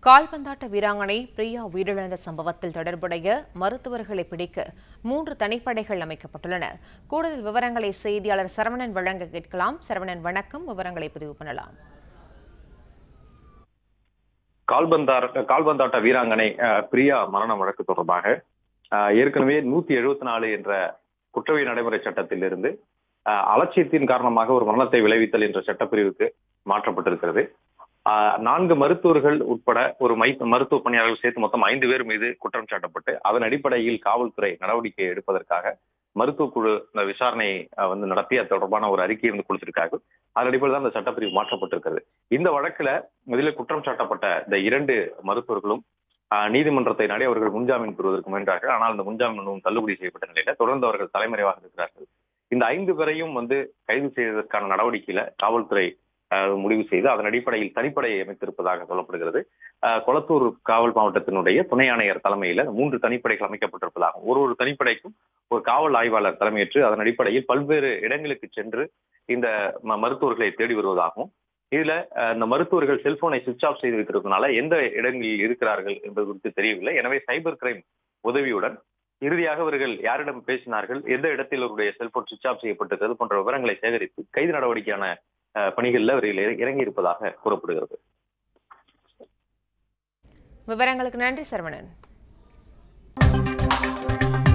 கால்பந்தாட்ட வீராங்கனை பிரியா உயிரிழந்த சம்பவத்தில் தொடர்புடைய மருத்துவர்களை பிடிக்க மூன்று தனிப்படைகள் அமைக்கப்பட்டுள்ளன கூடுதல் விவரங்களை செய்தியாளர் சரவணன் வழங்க கேட்கலாம் சரவணன் வணக்கம் விவரங்களை பதிவு பண்ணலாம் கால்பந்தார் கால்பந்தாட்ட வீராங்கனை அஹ், பிரியா மரண வழக்கு தொடர்பாக அஹ், ஏற்கனவே நூத்தி எழுபத்தி நாலு என்ற குற்றவியல் நடைமுறை சட்டத்திலிருந்து அஹ், அலட்சியத்தின் காரணமாக ஒரு மரணத்தை விளைவித்தல் என்ற சட்டப்பிரிவுக்கு மாற்றப்பட்டிருக்கிறது அஹ், நான்கு மருத்துவர்கள் உட்பட ஒரு மை மருத்துவ பணியாளர்கள் சேர்த்து மொத்தம் ஐந்து பேர் மீது குற்றம் சாட்டப்பட்டு அதன் அடிப்படையில் காவல்துறை நடவடிக்கை எடுப்பதற்காக மருத்துவ குழு இந்த விசாரணையை அஹ், வந்து நடத்தி அது தொடர்பான ஒரு அறிக்கை வந்து கொடுத்திருக்காங்க அதன் அடிப்படையில் தான் இந்த சட்டப்பிரிவு மாற்றப்பட்டிருக்கிறது இந்த வழக்குல இதில் குற்றம் சாட்டப்பட்ட இந்த இரண்டு மருத்துவர்களும் ஆஹ், நீதிமன்றத்தை நாடி அவர்கள் முன்ஜாமீன் பெறுவதற்கு முயன்றார்கள் ஆனால் அந்த முன்ஜாமீன் மனுவும் தள்ளுபடி செய்யப்பட்ட நிலையில தொடர்ந்து அவர்கள் தலைமறைவாக இருக்கிறார்கள் இந்த ஐந்து பேரையும் வந்து கைது செய்வதற்கான நடவடிக்கையில காவல்துறை ஆஹ், முடிவு செய்து அதன் அடிப்படையில் தனிப்படையை அமைத்திருப்பதாக சொல்லப்படுகிறது ஆஹ், கொளத்தூர் காவல் மாவட்டத்தினுடைய துணை ஆணையர் தலைமையில மூன்று தனிப்படைகள் அமைக்கப்பட்டிருப்பதாகவும் ஒரு ஒரு தனிப்படைக்கும் ஒரு காவல் ஆய்வாளர் தலைமையேற்று அதன் அடிப்படையில் பல்வேறு இடங்களுக்கு சென்று இந்த ம- மருத்துவர்களை தேடி வருவதாகவும் இதுல அஹ், இந்த மருத்துவர்கள் செல்போனை சுவிட்ச் ஆஃப் செய்து வைத்திருப்பதனால எந்த இடங்களில் இருக்கிறார்கள் என்பது குறித்து தெரியவில்லை எனவே சைபர் கிரைம் உதவியுடன் இறுதியாக இவர்கள் யாரிடம் பேசினார்கள் எந்த இடத்தில் அவருடைய செல்போன் சுவிட்ச் ஆஃப் செய்யப்பட்டிருக்கிறது போன்ற விவரங்களை சேகரித்து கைது நடவடிக்கையான அஹ், பணிகளில் அவர்கள் இற- இறங்கி இருப்பதாக கூறப்படுகிறது விவரங்களுக்கு நன்றி சரவணன்